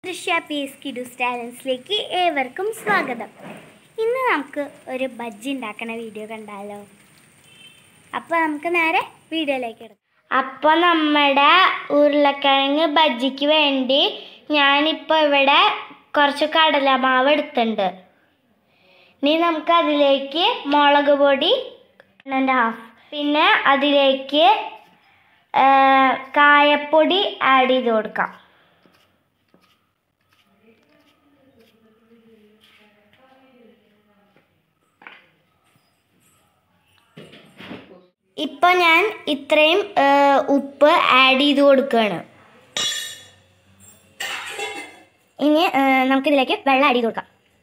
ദൃശ്യ P S കിഡു ടാലൻസിലേക്ക് ഏവർക്കും സ്വാഗതം ഇന്ന് നമുക്ക് ഒരു ബജ്ജി ഉണ്ടാക്കണ വീഡിയോ കണ്ടാലോ അപ്പോൾ നമുക്ക് നേരെ വീഡിയോയിലേക്ക് എടുക്കാം അപ്പോൾ നമ്മുടെ ഉരുളക്കിഴങ്ങ് ബജ്ജിക്ക് വേണ്ടി ഞാനിപ്പോൾ ഇവിടെ കുറച്ച് കടലമാവ് എടുത്തിട്ടുണ്ട് ഇനി നമുക്ക് അതിലേക്ക് മുളക് പൊടി ആൻഡ് ഹാഫ് പിന്നെ അതിലേക്ക് ആ, കായപ്പൊടി ആഡ് ചെയ്ത് കൊടുക്കാം ഇപ്പൊ ഞാൻ ഇത്രയും ആ, ഉപ്പ് ആഡ് ചെയ്ത് കൊടുക്കുകയാണ് ഇനി ആ, നമുക്കിതിലേക്ക് വെള്ളം ആഡ് ചെയ്ത് കൊടുക്കാം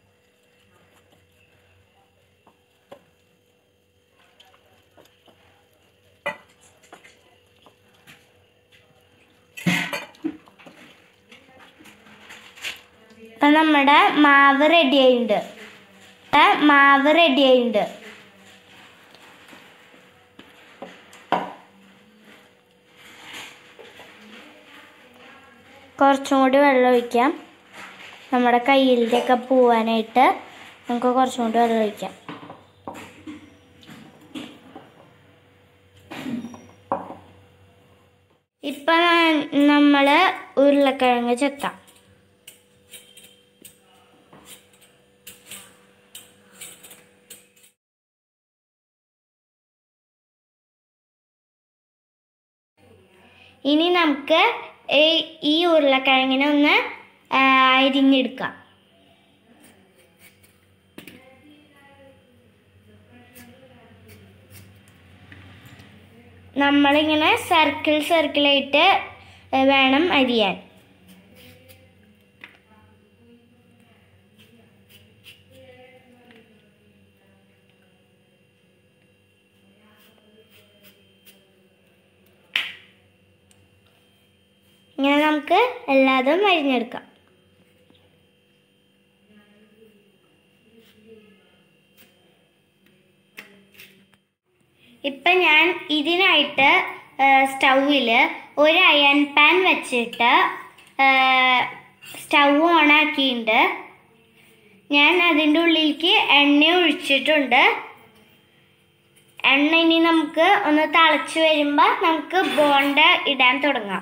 ഇപ്പം നമ്മുടെ മാവ് റെഡി ആയിട്ടുണ്ട് ഏ, മാവ് റെഡി ആയിട്ടുണ്ട് കുറച്ചും കൂടി വെള്ളം ഒഴിക്കാം നമ്മുടെ കയ്യിലൊക്കെ പോവാനായിട്ട് നമുക്ക് കുറച്ചും കൂടി വെള്ളം ഒഴിക്കാം ഇപ്പം നമ്മൾ ഉരുളക്കിഴങ്ങ് ചെത്താം ഇനി നമുക്ക് ഈ- ഈ ഉരുളക്കിഴങ്ങിനെ ഒന്ന് ആ, അരിഞ്ഞെടുക്കാം നമ്മളിങ്ങനെ സർക്കിൾ സർക്കിളായിട്ട് ആ, വേണം അരിയാൻ ഇങ്ങനെ നമുക്ക് എല്ലാതും അരിഞ്ഞെടുക്കാം ഇപ്പം ഞാൻ ഇതിനായിട്ട് സ്റ്റൗവിൽ ഒരു അയൺ പാൻ വെച്ചിട്ട് സ്റ്റൗ ഓൺ ആക്കിയിട്ടുണ്ട് ഞാൻ അതിൻ്റെ ഉള്ളിലേക്ക് എണ്ണ ഒഴിച്ചിട്ടുണ്ട് എണ്ണ ഇനി നമുക്ക് ഒന്ന് തിളച്ച് വരുമ്പോൾ നമുക്ക് ബോണ്ട ഇടാൻ തുടങ്ങാം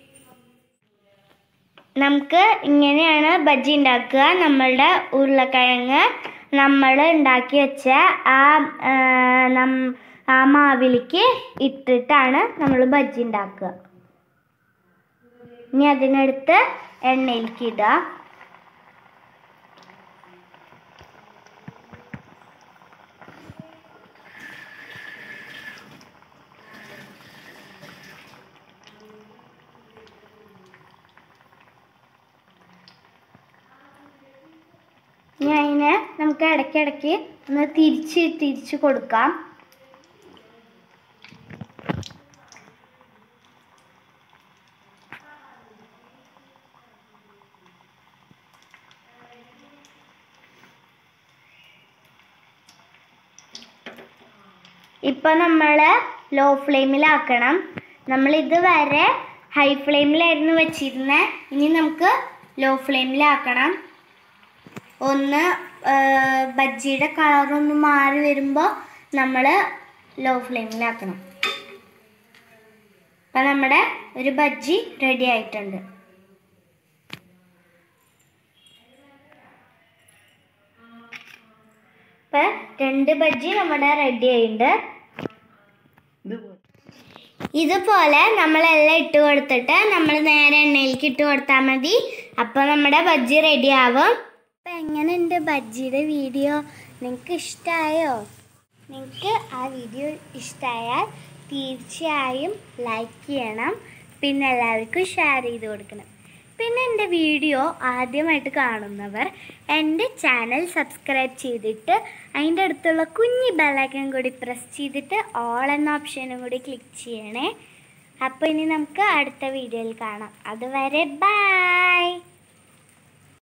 നമുക്ക് ഇങ്ങനെയാണ് ബജ്ജി ഉണ്ടാക്കുക നമ്മളുടെ ഉരുളക്കിഴങ്ങ് നമ്മൾ ഉണ്ടാക്കി വെച്ച ആ ആ, നം- ആ മാവിലേക്ക് ഇട്ടിട്ടാണ് നമ്മൾ ബജ്ജി ഉണ്ടാക്കുക ഇനി അതിനടുത്ത് എണ്ണയിലേക്ക് ഇടുക ഇനി അതിനെ നമുക്ക് ഇടയ്ക്കിടയ്ക്ക് ഒന്ന് തിരിച്ച് തിരിച്ച് കൊടുക്കാം ഇപ്പൊ നമ്മൾ ലോ ഫ്ലെയിമിലാക്കണം നമ്മൾ ഇതുവരെ ഹൈ ഫ്ലെയിമിലായിരുന്നു വെച്ചിരുന്നത് ഇനി നമുക്ക് ലോ ഫ്ലെയിമിലാക്കണം ഒന്ന് ആ, ബജ്ജിയുടെ കളറൊന്ന് മാറി വരുമ്പോൾ നമ്മൾ ലോ ഫ്ലെയിമിലാക്കണം അപ്പം നമ്മുടെ ഒരു ബജ്ജി റെഡി ആയിട്ടുണ്ട് ഇപ്പം രണ്ട് ബജ്ജി നമ്മുടെ റെഡി ആയിട്ടുണ്ട് ഇതുപോലെ നമ്മളെല്ലാം ഇട്ട് കൊടുത്തിട്ട് നമ്മൾ നേരെ എണ്ണയിലേക്ക് ഇട്ട് കൊടുത്താൽ മതി അപ്പോൾ നമ്മുടെ ബജ്ജി റെഡി ആവും അപ്പം എങ്ങനെയുണ്ട് ബജ്ജിയുടെ വീഡിയോ നിങ്ങൾക്ക് ഇഷ്ടമായോ നിങ്ങൾക്ക് ആ വീഡിയോ ഇഷ്ടമായാൽ തീർച്ചയായും ലൈക്ക് ചെയ്യണം പിന്നെ എല്ലാവർക്കും ഷെയർ ചെയ്ത് കൊടുക്കണം പിന്നെ എൻ്റെ വീഡിയോ ആദ്യമായിട്ട് കാണുന്നവർ എൻ്റെ ചാനൽ സബ്സ്ക്രൈബ് ചെയ്തിട്ട് അതിൻ്റെ അടുത്തുള്ള കുഞ്ഞി ബെല്ലൈക്കൺ കൂടി പ്രസ് ചെയ്തിട്ട് ഓൾ എന്ന ഓപ്ഷനും കൂടി ക്ലിക്ക് ചെയ്യണേ അപ്പോൾ ഇനി നമുക്ക് അടുത്ത വീഡിയോയിൽ കാണാം അതുവരെ ബൈ